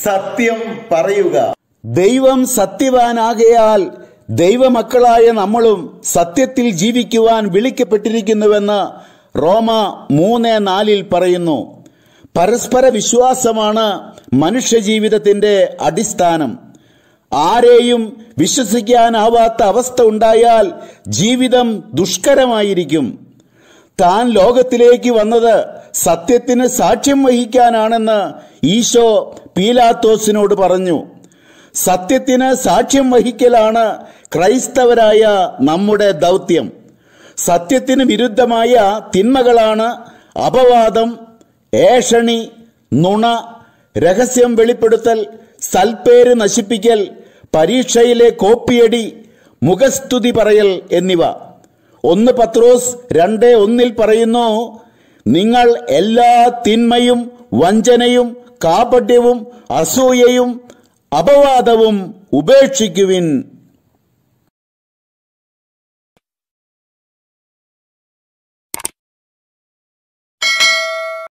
സത്യം പറയുക ദൈവം സത്യവാനാകയാൽ ദൈവമക്കളായ നമ്മളും സത്യത്തിൽ ജീവിക്കുവാൻ വിളിക്കപ്പെട്ടിരിക്കുന്നുവെന്ന് റോമ മൂന്ന് നാലിൽ പറയുന്നു പരസ്പര വിശ്വാസമാണ് മനുഷ്യജീവിതത്തിന്റെ അടിസ്ഥാനം ആരെയും വിശ്വസിക്കാനാവാത്ത അവസ്ഥ ഉണ്ടായാൽ ജീവിതം ദുഷ്കരമായിരിക്കും താൻ ലോകത്തിലേക്ക് വന്നത് സത്യത്തിന് സാക്ഷ്യം വഹിക്കാനാണെന്ന് ഈശോ പീലാത്തോസിനോട് പറഞ്ഞു സത്യത്തിന് സാക്ഷ്യം വഹിക്കലാണ് ക്രൈസ്തവരായ നമ്മുടെ ദൗത്യം സത്യത്തിന് വിരുദ്ധമായ തിന്മകളാണ് അപവാദം ഏഷണി നുണ രഹസ്യം വെളിപ്പെടുത്തൽ സൽപ്പേര് നശിപ്പിക്കൽ പരീക്ഷയിലെ കോപ്പിയടി മുഖസ്തുതി പറയൽ എന്നിവ ഒന്ന് പത്രോസ് രണ്ട് ഒന്നിൽ പറയുന്നു നിങ്ങൾ എല്ലാ തിന്മയും വഞ്ചനയും കാപട്യവും അസൂയയും അപവാദവും ഉപേക്ഷിക്കുവിൻ